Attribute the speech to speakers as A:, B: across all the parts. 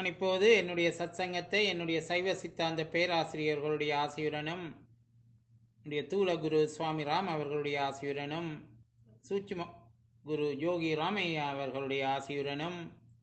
A: நான் இப்போது என்னுடைய சத்சங்கத்தை என்னுடைய சைவ சித்தாந்த பேராசிரியர்களுடைய ஆசியுடனும் என்னுடைய தூல குரு சுவாமி ராம் அவர்களுடைய ஆசியுடனும் சூட்சும குரு யோகி ராமையா அவர்களுடைய ஆசியுடனும்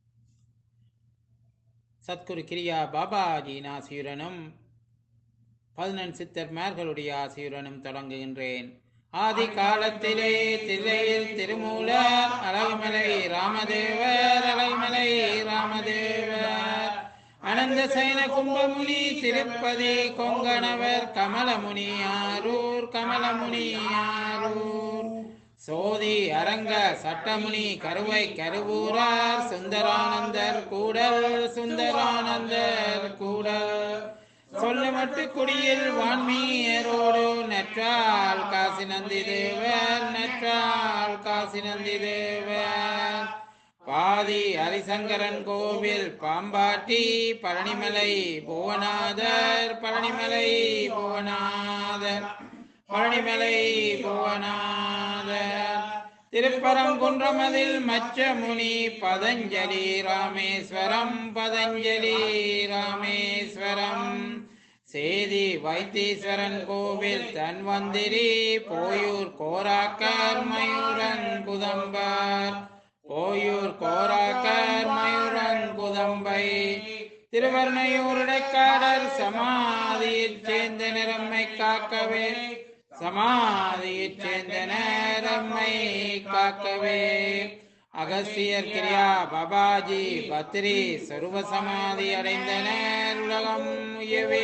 A: சத்குரு கிரியா பாபாஜியின் ஆசியுடனும் பதினெண் சித்தர்மார்களுடைய ஆசியுடனும் தொடங்குகின்றேன் ஆதி காலத்திலே தில்லையில் திருமூலர் அழகுமலை ராமதேவர் அழகுமலை ராமதேவர் அனந்த சைன கும்பமுனி திருப்பதி கொங்கணவர் கமலமுனி ஆரூர் கமலமுனி ஆரூர் சோதி அரங்க சட்டமுனி கருவை கருவூரார் சுந்தரானந்தர் கூடல் சுந்தரானந்தர் கூடல் சொல்லமட்டு குடியில் வான்மீரோடு நற்றால் காசி நந்தி தேவர் நற்றால் காசி நந்தி தேவர் பாதி ஹரிசங்கரன் கோவில் பாம்பாட்டி பழனிமலை புவனாதர் பழனிமலை புவனாதர் பழனிமலை புவனாதர் திருப்பரங்குன்றமதில் மச்சமுனி பதஞ்சலி ராமேஸ்வரம் பதஞ்சலி ராமேஸ்வரம் சேதி வைத்தீஸ்வரன் கோவில் தன்வந்திரி போயூர் கோராக்கர் மயூரன் குதம்பர் போயூர் கோராக்கர் மயூரன் குதம்பை திருவர்ணையூருடைக்காடர் சமாதியில் சேர்ந்த நிறம்மை காக்கவே சமாதியில் சேர்ந்த நேரம்மை காக்கவே அகஸ்தியர் கிரியா பாபாஜி பத்ரி சர்வ சமாதி அடைந்தனர் உலகம் உயவே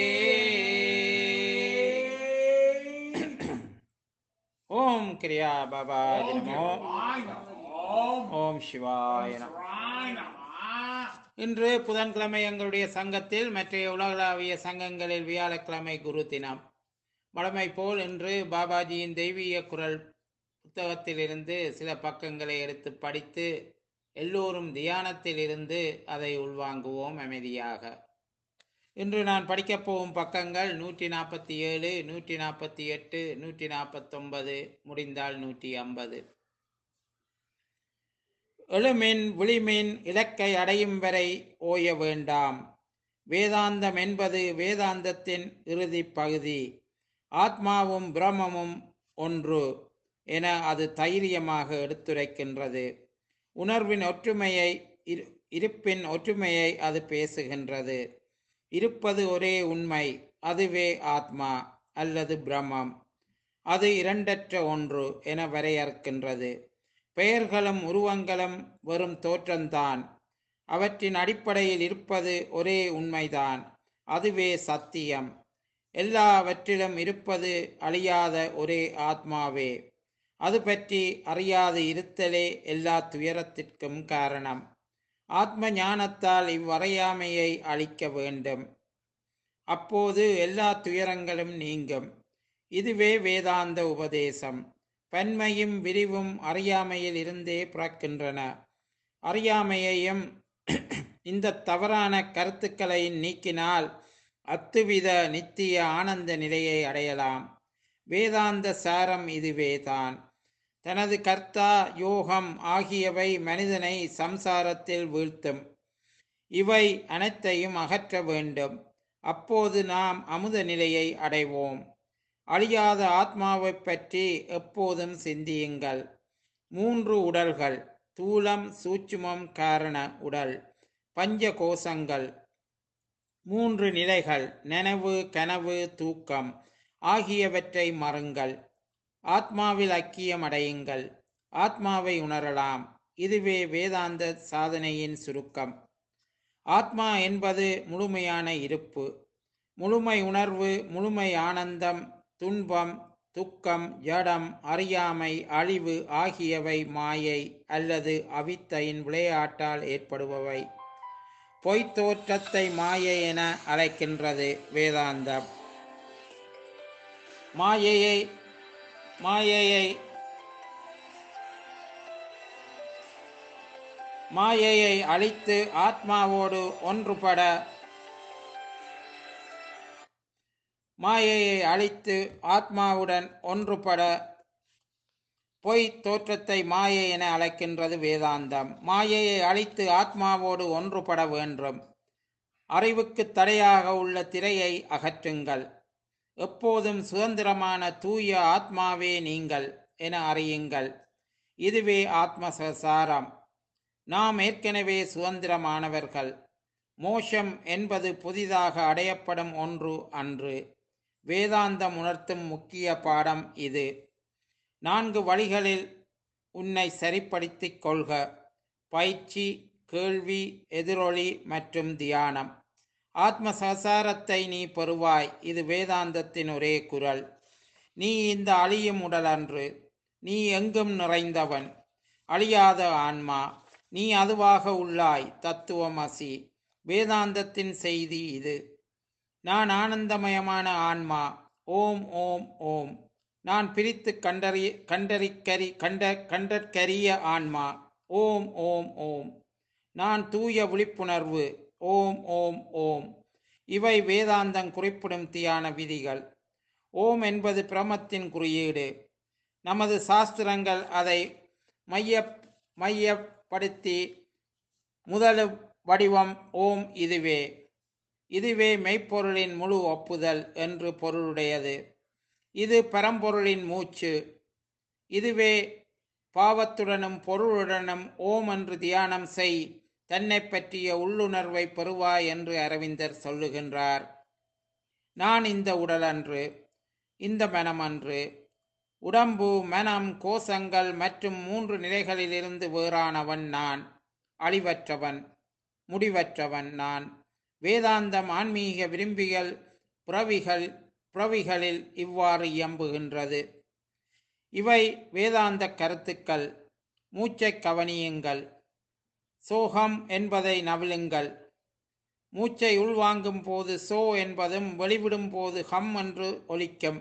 A: ஓம் கிரியா பாபாஜி நமோ ஓம் சிவாய நமோ இன்று புதன்கிழமை எங்களுடைய சங்கத்தில் மற்ற உலகளாவிய சங்கங்களில் வியாழக்கிழமை குரு தினம் வழமை போல் இன்று பாபாஜியின் தெய்வீக குரல் புத்தகத்திலிருந்து சில பக்கங்களை எடுத்து படித்து எல்லோரும் தியானத்தில் இருந்து அதை உள்வாங்குவோம் அமைதியாக இன்று நான் படிக்கப் போகும் பக்கங்கள் நூற்றி நாற்பத்தி ஏழு நூற்றி நாற்பத்தி எட்டு நூற்றி நாற்பத்தொன்பது முடிந்தால் நூற்றி ஐம்பது எழுமின் விழிமின் இலக்கை அடையும் வரை ஓய வேண்டாம் வேதாந்தம் என்பது வேதாந்தத்தின் இறுதி பகுதி ஆத்மாவும் பிரம்மமும் ஒன்று என அது தைரியமாக எடுத்துரைக்கின்றது உணர்வின் ஒற்றுமையை இருப்பின் ஒற்றுமையை அது பேசுகின்றது இருப்பது ஒரே உண்மை அதுவே ஆத்மா அல்லது பிரம்மம் அது இரண்டற்ற ஒன்று என வரையறுக்கின்றது பெயர்களும் உருவங்களும் வெறும் தோற்றம்தான் அவற்றின் அடிப்படையில் இருப்பது ஒரே உண்மைதான் அதுவே சத்தியம் எல்லாவற்றிலும் இருப்பது அழியாத ஒரே ஆத்மாவே அது பற்றி அறியாது இருத்தலே எல்லா துயரத்திற்கும் காரணம் ஆத்ம ஞானத்தால் இவ்வறையாமையை அழிக்க வேண்டும் அப்போது எல்லா துயரங்களும் நீங்கும் இதுவே வேதாந்த உபதேசம் பன்மையும் விரிவும் அறியாமையில் இருந்தே பிறக்கின்றன அறியாமையையும் இந்த தவறான கருத்துக்களை நீக்கினால் அத்துவித நித்திய ஆனந்த நிலையை அடையலாம் வேதாந்த சாரம் இதுவேதான் தனது கர்த்தா யோகம் ஆகியவை மனிதனை சம்சாரத்தில் வீழ்த்தும் இவை அனைத்தையும் அகற்ற வேண்டும் அப்போது நாம் அமுத நிலையை அடைவோம் அழியாத ஆத்மாவை பற்றி எப்போதும் சிந்தியுங்கள் மூன்று உடல்கள் தூலம் சூட்சுமம் காரண உடல் பஞ்ச கோஷங்கள் மூன்று நிலைகள் நனவு கனவு தூக்கம் ஆகியவற்றை மறுங்கள் ஆத்மாவில் ஐக்கியம் அடையுங்கள் ஆத்மாவை உணரலாம் இதுவே வேதாந்த சாதனையின் சுருக்கம் ஆத்மா என்பது முழுமையான இருப்பு முழுமை உணர்வு முழுமை ஆனந்தம் துன்பம் துக்கம் ஜடம் அறியாமை அழிவு ஆகியவை மாயை அல்லது அவித்தையின் விளையாட்டால் ஏற்படுபவை பொய்த் தோற்றத்தை மாயை என அழைக்கின்றது வேதாந்தம் மாயையை மாயையை மாயையை அழித்து ஆத்மாவோடு ஒன்றுபட மாயையை அழித்து ஆத்மாவுடன் ஒன்றுபட பொய் தோற்றத்தை மாயை என அழைக்கின்றது வேதாந்தம் மாயையை அழித்து ஆத்மாவோடு ஒன்றுபட வேண்டும் அறிவுக்கு தடையாக உள்ள திரையை அகற்றுங்கள் எப்போதும் சுதந்திரமான தூய ஆத்மாவே நீங்கள் என அறியுங்கள் இதுவே ஆத்மசாரம் நாம் ஏற்கனவே சுதந்திரமானவர்கள் மோஷம் என்பது புதிதாக அடையப்படும் ஒன்று அன்று வேதாந்தம் உணர்த்தும் முக்கிய பாடம் இது நான்கு வழிகளில் உன்னை சரிப்படுத்திக் கொள்க பயிற்சி கேள்வி எதிரொலி மற்றும் தியானம் ஆத்ம சசாரத்தை நீ பெறுவாய் இது வேதாந்தத்தின் ஒரே குரல் நீ இந்த அழியும் உடல் அன்று நீ எங்கும் நிறைந்தவன் அழியாத ஆன்மா நீ அதுவாக உள்ளாய் தத்துவமசி வேதாந்தத்தின் செய்தி இது நான் ஆனந்தமயமான ஆன்மா ஓம் ஓம் ஓம் நான் பிரித்து கண்டறி கண்டறிக்கரி கண்ட கண்டற்கரிய ஆன்மா ஓம் ஓம் ஓம் நான் தூய விழிப்புணர்வு ஓம் ஓம் ஓம் இவை வேதாந்தம் குறிப்பிடும் தியான விதிகள் ஓம் என்பது பிரமத்தின் குறியீடு நமது சாஸ்திரங்கள் அதை மைய மையப்படுத்தி முதல் வடிவம் ஓம் இதுவே இதுவே மெய்ப்பொருளின் முழு ஒப்புதல் என்று பொருளுடையது இது பரம்பொருளின் மூச்சு இதுவே பாவத்துடனும் பொருளுடனும் ஓம் என்று தியானம் செய் தன்னை பற்றிய உள்ளுணர்வை பெறுவாய் என்று அரவிந்தர் சொல்லுகின்றார் நான் இந்த உடல் அன்று இந்த மனம் அன்று உடம்பு மனம் கோஷங்கள் மற்றும் மூன்று நிலைகளிலிருந்து வேறானவன் நான் அழிவற்றவன் முடிவற்றவன் நான் வேதாந்தம் ஆன்மீக விரும்பிகள் புறவிகள் புறவிகளில் இவ்வாறு இயம்புகின்றது இவை வேதாந்த கருத்துக்கள் மூச்சை கவனியுங்கள் சோகம் என்பதை நவிழுங்கள் மூச்சை உள்வாங்கும் போது சோ என்பதும் வெளிவிடும் போது ஹம் என்று ஒலிக்கும்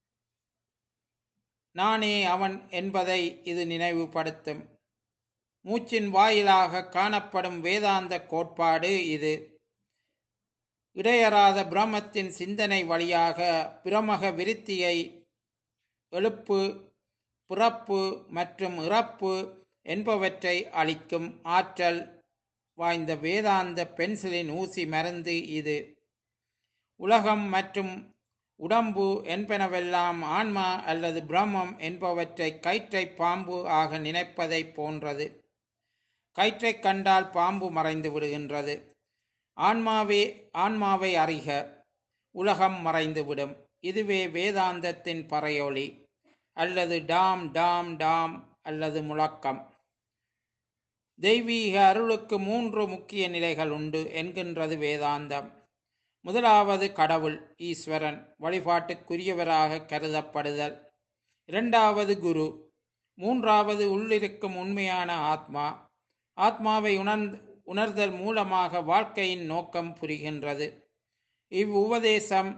A: நானே அவன் என்பதை இது நினைவுபடுத்தும் மூச்சின் வாயிலாக காணப்படும் வேதாந்த கோட்பாடு இது இடையறாத பிரம்மத்தின் சிந்தனை வழியாக பிரமக விருத்தியை எழுப்பு பிறப்பு மற்றும் இறப்பு என்பவற்றை அளிக்கும் ஆற்றல் வாய்ந்த வேதாந்த பென்சிலின் ஊசி மருந்து இது உலகம் மற்றும் உடம்பு என்பனவெல்லாம் ஆன்மா அல்லது பிரம்மம் என்பவற்றை கயிற்றை பாம்பு ஆக நினைப்பதை போன்றது கயிற்றை கண்டால் பாம்பு மறைந்து விடுகின்றது ஆன்மாவே ஆன்மாவை அறிக உலகம் மறைந்துவிடும் இதுவே வேதாந்தத்தின் பறையொளி அல்லது டாம் டாம் டாம் அல்லது முழக்கம் தெய்வீக அருளுக்கு மூன்று முக்கிய நிலைகள் உண்டு என்கின்றது வேதாந்தம் முதலாவது கடவுள் ஈஸ்வரன் வழிபாட்டுக்குரியவராக கருதப்படுதல் இரண்டாவது குரு மூன்றாவது உள்ளிருக்கும் உண்மையான ஆத்மா ஆத்மாவை உணர்ந்து உணர்தல் மூலமாக வாழ்க்கையின் நோக்கம் புரிகின்றது இவ்வுபதேசம்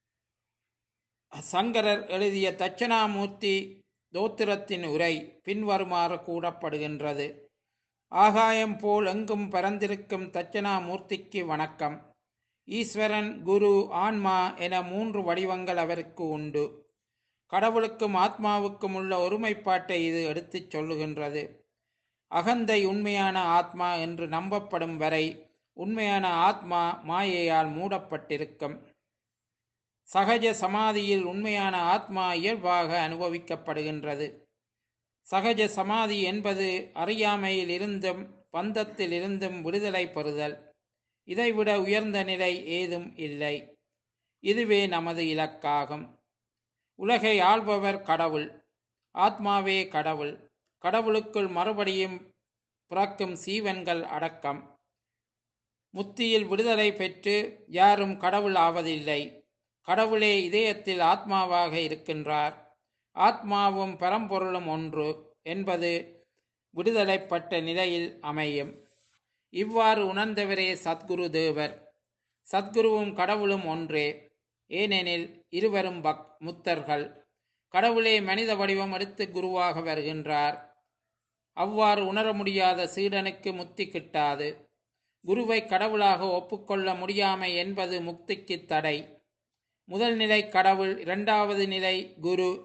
A: சங்கரர் எழுதிய தட்சணாமூர்த்தி தோத்திரத்தின் உரை பின்வருமாறு கூறப்படுகின்றது ஆகாயம் போல் எங்கும் பரந்திருக்கும் தட்சணாமூர்த்திக்கு வணக்கம் ஈஸ்வரன் குரு ஆன்மா என மூன்று வடிவங்கள் அவருக்கு உண்டு கடவுளுக்கும் ஆத்மாவுக்கும் உள்ள ஒருமைப்பாட்டை இது எடுத்துச் சொல்லுகின்றது அகந்தை உண்மையான ஆத்மா என்று நம்பப்படும் வரை உண்மையான ஆத்மா மாயையால் மூடப்பட்டிருக்கும் சகஜ சமாதியில் உண்மையான ஆத்மா இயல்பாக அனுபவிக்கப்படுகின்றது சகஜ சமாதி என்பது அறியாமையில் இருந்தும் பந்தத்தில் இருந்தும் விடுதலை பெறுதல் இதைவிட உயர்ந்த நிலை ஏதும் இல்லை இதுவே நமது இலக்காகும் உலகை ஆள்பவர் கடவுள் ஆத்மாவே கடவுள் கடவுளுக்குள் மறுபடியும் பிறக்கும் சீவன்கள் அடக்கம் முத்தியில் விடுதலை பெற்று யாரும் கடவுள் ஆவதில்லை கடவுளே இதயத்தில் ஆத்மாவாக இருக்கின்றார் ஆத்மாவும் பரம்பொருளும் ஒன்று என்பது விடுதலைப்பட்ட நிலையில் அமையும் இவ்வாறு உணர்ந்தவரே சத்குரு தேவர் சத்குருவும் கடவுளும் ஒன்றே ஏனெனில் இருவரும் பக் முத்தர்கள் கடவுளே மனித வடிவம் எடுத்து குருவாக வருகின்றார் அவ்வாறு உணர முடியாத சீடனுக்கு முக்தி கிட்டாது குருவை கடவுளாக ஒப்புக்கொள்ள முடியாமை என்பது முக்திக்கு தடை முதல் நிலை கடவுள் இரண்டாவது நிலை குரு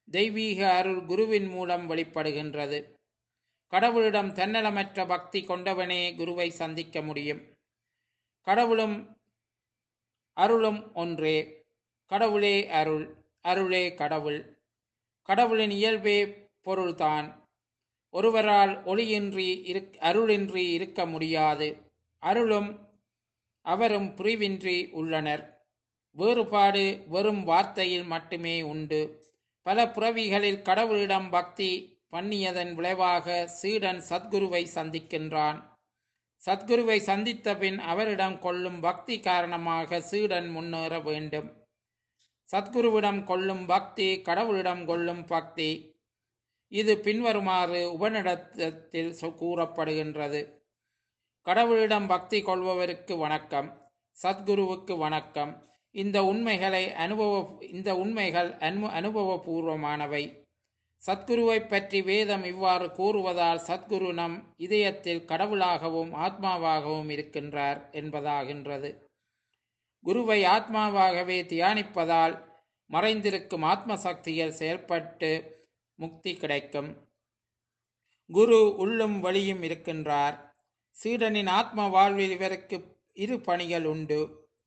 A: தெய்வீக அருள் குருவின் மூலம் வெளிப்படுகின்றது கடவுளிடம் தன்னலமற்ற பக்தி கொண்டவனே குருவை சந்திக்க முடியும் கடவுளும் அருளும் ஒன்றே கடவுளே அருள் அருளே கடவுள் கடவுளின் இயல்பே பொருள்தான் ஒருவரால் ஒளியின்றி இருக் அருளின்றி இருக்க முடியாது அருளும் அவரும் புரிவின்றி உள்ளனர் வேறுபாடு வெறும் வார்த்தையில் மட்டுமே உண்டு பல புறவிகளில் கடவுளிடம் பக்தி பண்ணியதன் விளைவாக சீடன் சத்குருவை சந்திக்கின்றான் சத்குருவை சந்தித்த பின் அவரிடம் கொள்ளும் பக்தி காரணமாக சீடன் முன்னேற வேண்டும் சத்குருவிடம் கொள்ளும் பக்தி கடவுளிடம் கொள்ளும் பக்தி இது பின்வருமாறு உபநிடத்தில் சொ- கூறப்படுகின்றது கடவுளிடம் பக்தி கொள்பவருக்கு வணக்கம் சத்குருவுக்கு வணக்கம் இந்த உண்மைகளை அனுபவ இந்த உண்மைகள் அனு அனுபவபூர்வமானவை சத்குருவை பற்றி வேதம் இவ்வாறு கூறுவதால் சத்குரு நம் இதயத்தில் கடவுளாகவும் ஆத்மாவாகவும் இருக்கின்றார் என்பதாகின்றது குருவை ஆத்மாவாகவே தியானிப்பதால் மறைந்திருக்கும் ஆத்ம சக்திகள் செயல்பட்டு முக்தி கிடைக்கும் குரு உள்ளும் வழியும் இருக்கின்றார் சீடனின் ஆத்ம வாழ்வில் இவருக்கு இரு பணிகள் உண்டு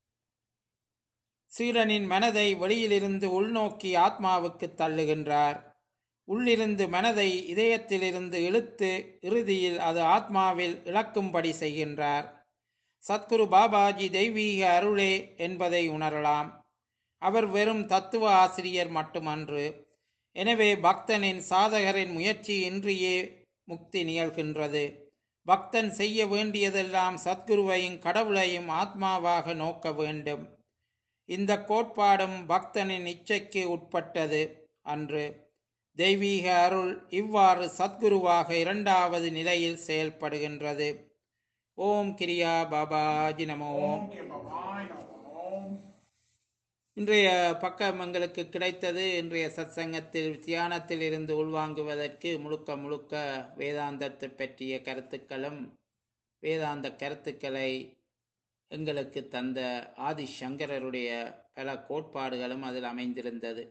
A: சீடனின் மனதை வெளியிலிருந்து உள்நோக்கி ஆத்மாவுக்கு தள்ளுகின்றார் உள்ளிருந்து மனதை இதயத்திலிருந்து இழுத்து இறுதியில் அது ஆத்மாவில் இழக்கும்படி செய்கின்றார் சத்குரு பாபாஜி தெய்வீக அருளே என்பதை உணரலாம் அவர் வெறும் தத்துவ ஆசிரியர் மட்டுமன்று எனவே பக்தனின் சாதகரின் முயற்சி இன்றியே முக்தி நிகழ்கின்றது பக்தன் செய்ய வேண்டியதெல்லாம் சத்குருவையும் கடவுளையும் ஆத்மாவாக நோக்க வேண்டும் இந்த கோட்பாடும் பக்தனின் இச்சைக்கு உட்பட்டது அன்று தெய்வீக அருள் இவ்வாறு சத்குருவாக இரண்டாவது நிலையில் செயல்படுகின்றது ஓம் கிரியா பாபாஜி நமோ
B: ஓம் கிருபவாய் நமோம்
A: இன்றைய பக்கம் எங்களுக்கு கிடைத்தது இன்றைய சத்சங்கத்தில் தியானத்தில் இருந்து உள்வாங்குவதற்கு முழுக்க முழுக்க வேதாந்தத்தை பற்றிய கருத்துக்களும் வேதாந்த கருத்துக்களை எங்களுக்கு தந்த ஆதி சங்கரருடைய பல கோட்பாடுகளும் அதில் அமைந்திருந்தது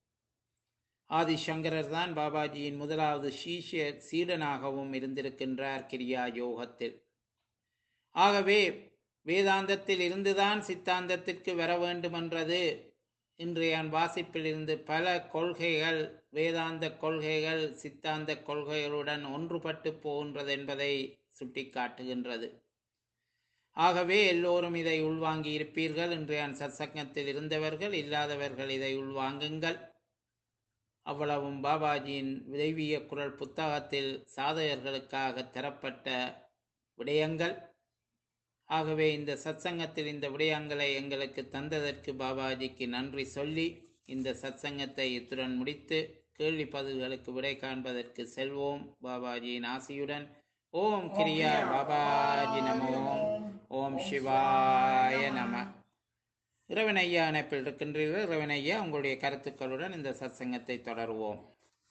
A: ஆதி சங்கரர் தான் பாபாஜியின் முதலாவது சீஷ சீடனாகவும் இருந்திருக்கின்றார் கிரியா யோகத்தில் ஆகவே வேதாந்தத்தில் இருந்துதான் சித்தாந்தத்திற்கு வர வேண்டுமென்றது இன்றைய வாசிப்பில் இருந்து பல கொள்கைகள் வேதாந்த கொள்கைகள் சித்தாந்த கொள்கைகளுடன் ஒன்றுபட்டு போகின்றது என்பதை சுட்டிக்காட்டுகின்றது ஆகவே எல்லோரும் இதை உள்வாங்கி இருப்பீர்கள் இன்றைய சத்சங்கத்தில் இருந்தவர்கள் இல்லாதவர்கள் இதை உள்வாங்குங்கள் அவ்வளவும் பாபாஜியின் தெய்வீக குரல் புத்தகத்தில் சாதகர்களுக்காக தரப்பட்ட விடயங்கள் ஆகவே இந்த சத்சங்கத்தில் இந்த விடயங்களை எங்களுக்கு தந்ததற்கு பாபாஜிக்கு நன்றி சொல்லி இந்த சத்சங்கத்தை இத்துடன் முடித்து கேள்வி பதில்களுக்கு விடை காண்பதற்கு செல்வோம் பாபாஜியின் ஆசியுடன் ஓம் கிரியா பாபாஜி நமோ ஓம் சிவாய நம இறைவனையா இணைப்பில் இருக்கின்றீர்கள் இறைவனையா உங்களுடைய கருத்துக்களுடன் இந்த சத்சங்கத்தை தொடருவோம்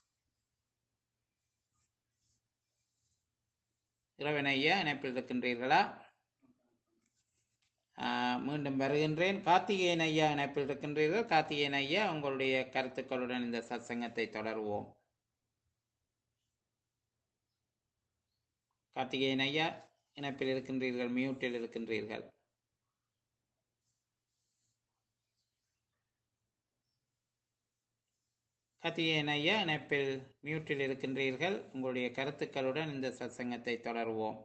A: இறைவனையா இணைப்பில் இருக்கின்றீர்களா ஆஹ், மீண்டும் வருகின்றேன் கார்த்திகேயன் ஐயா இணைப்பில் இருக்கின்றீர்கள் கார்த்திகேயன் ஐயா உங்களுடைய கருத்துக்களுடன் இந்த சத்சங்கத்தை தொடருவோம் கார்த்திகேயன் ஐயா இணைப்பில் இருக்கின்றீர்கள் மியூட்டில் இருக்கின்றீர்கள் கார்த்திகேயன் ஐயா இணைப்பில் மியூட்டில் இருக்கின்றீர்கள் உங்களுடைய கருத்துக்களுடன் இந்த சத்சங்கத்தை தொடருவோம்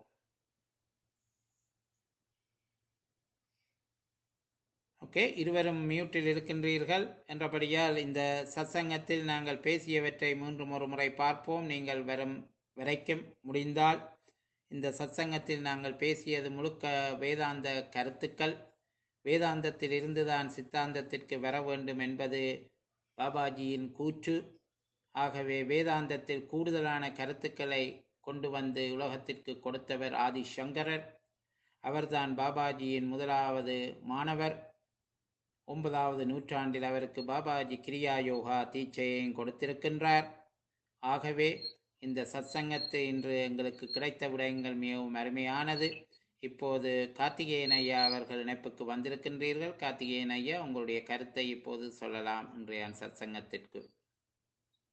A: ஓகே இருவரும் மியூட்டில் இருக்கின்றீர்கள் என்றபடியால் இந்த சத்சங்கத்தில் நாங்கள் பேசியவற்றை மூன்று ஒரு முறை பார்ப்போம் நீங்கள் வரும் வரைக்கும் முடிந்தால் இந்த சத்சங்கத்தில் நாங்கள் பேசியது முழுக்க வேதாந்த கருத்துக்கள் வேதாந்தத்தில் இருந்துதான் சித்தாந்தத்திற்கு வர வேண்டும் என்பது பாபாஜியின் கூற்று ஆகவே வேதாந்தத்தில் கூடுதலான கருத்துக்களை கொண்டு வந்து உலகத்திற்கு கொடுத்தவர் ஆதி சங்கரர் அவர்தான் பாபாஜியின் முதலாவது மாணவர் ஒன்பதாவது நூற்றாண்டில் அவருக்கு பாபாஜி கிரியா யோகா தீட்சையையும் கொடுத்திருக்கின்றார் ஆகவே இந்த சத்சங்கத்தை இன்று எங்களுக்கு கிடைத்த விடயங்கள் மிகவும் அருமையானது இப்போது கார்த்திகேயன் ஐயா அவர்கள் இணைப்புக்கு வந்திருக்கின்றீர்கள் கார்த்திகேயன் ஐயா உங்களுடைய கருத்தை இப்போது சொல்லலாம் இன்றைய சத்சங்கத்திற்கு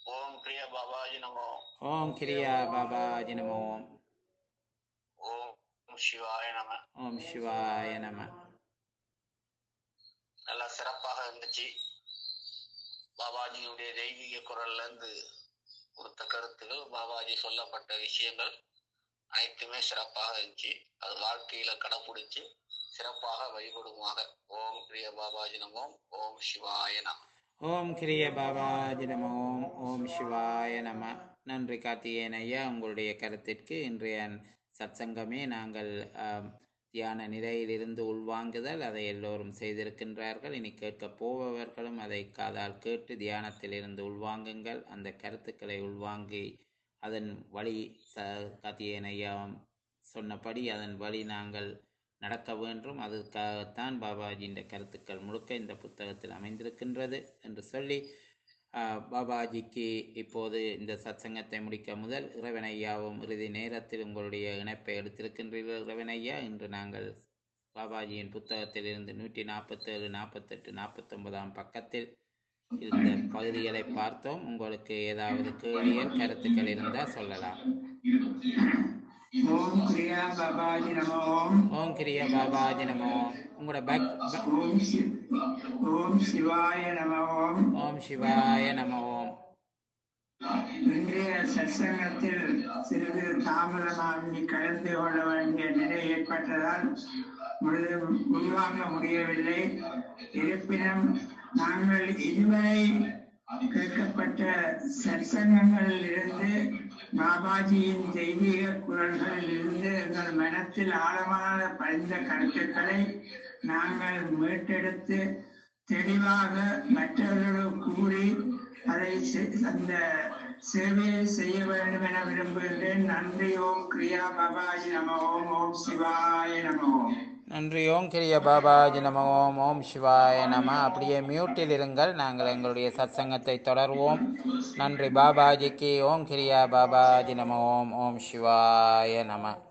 C: ஓம் பிரிய பாபாஜி நமோ
A: ஓம் கிரியா பாபாஜி நமோ
C: ஓம் சிவாய நம
A: ஓம் சிவாய நம
C: நல்லா சிறப்பாக இருந்துச்சு பாபாஜியுடைய தெய்வீக குரல்ல இருந்து கொடுத்த கருத்துகள் பாபாஜி சொல்லப்பட்ட விஷயங்கள் அனைத்துமே சிறப்பாக இருந்துச்சு அது வாழ்க்கையில கடைபிடிச்சு சிறப்பாக வழிபடுமாக ஓம் பிரிய பாபாஜி நமோம் ஓம் சிவாய நம
A: ஓம் கிரிய பாபாஜி நம ஓம் ஓம் சிவாய நம நன்றி கார்த்திகேயன் ஐயா உங்களுடைய கருத்திற்கு இன்றைய சத்சங்கமே நாங்கள் ஆம், தியான நிலையிலிருந்து உள்வாங்குதல் அதை எல்லோரும் செய்திருக்கின்றார்கள் இனி கேட்கப் போபவர்களும் அதை காதால் கேட்டு தியானத்திலிருந்து உள்வாங்குங்கள் அந்த கருத்துக்களை உள்வாங்கி அதன் வழி ச கார்த்திகேயன் ஐயா சொன்னபடி அதன் வழி நாங்கள் நடக்க வேண்டும் அதற்காகத்தான் பாபாஜியின் கருத்துக்கள் முழுக்க இந்த புத்தகத்தில் அமைந்திருக்கின்றது என்று சொல்லி ஆஹ், பாபாஜிக்கு இப்போது இந்த சத்சங்கத்தை முடிக்க முதல் இறைவனையாவும் இறுதி நேரத்தில் உங்களுடைய இணைப்பை எடுத்திருக்கின்றீர்கள் இறைவனையா இன்று நாங்கள் பாபாஜியின் புத்தகத்தில் இருந்து நூற்றி நாற்பத்தேழு நாற்பத்தெட்டு நாற்பத்தொன்பதாம் பக்கத்தில் இந்த பகுதிகளை பார்த்தோம் உங்களுக்கு ஏதாவது கேள்விகள் கருத்துக்கள் இருந்தால் சொல்லலாம்
D: ஓம் கிரியா பாபாஜி நம ஓம்
A: ஓம் கிரிய பாபாஜி நமோ உங்களோட பேக் பே-
D: ஓம் சி ஓம் சிவாய நம ஓம்
A: ஓம் சிவாய நம ஓம்
D: இன்றைய சத்சங்கத்தில் சிறிது தாமதமாகி கலந்து கொள்ள வேண்டிய நிலை ஏற்பட்டதால் முழுதும் உள்வாங்க முடியவில்லை இருப்பினும் நாங்கள் இதுவரை கேட்கப்பட்ட சத்சங்கங்களில் இருந்து பாபாஜியின் தெய்வீக குரல்களில் இருந்து எங்கள் மனத்தில் ஆழமான பதிந்த கருத்துக்களை நாங்கள் மீட்டெடுத்து தெளிவாக மற்றவர்களுக்கு கூறி அதை செ- அந்த சேவையை செய்ய வேண்டும் என விரும்புகின்றேன் நன்றி ஓம் கிரியா பாபாஜி நம ஓம் ஓம் சிவாய நம ஓம்
A: நன்றி ஓம் கிரிய பாபாஜி நம ஓம் ஓம் சிவாய நம அப்படியே மியூட்டில் இருங்கள் நாங்கள் எங்களுடைய சத்சங்கத்தை தொடர்வோம் நன்றி பாபாஜிக்கு ஓம் கிரியா பாபாஜி நம ஓம் ஓம் சிவாய நம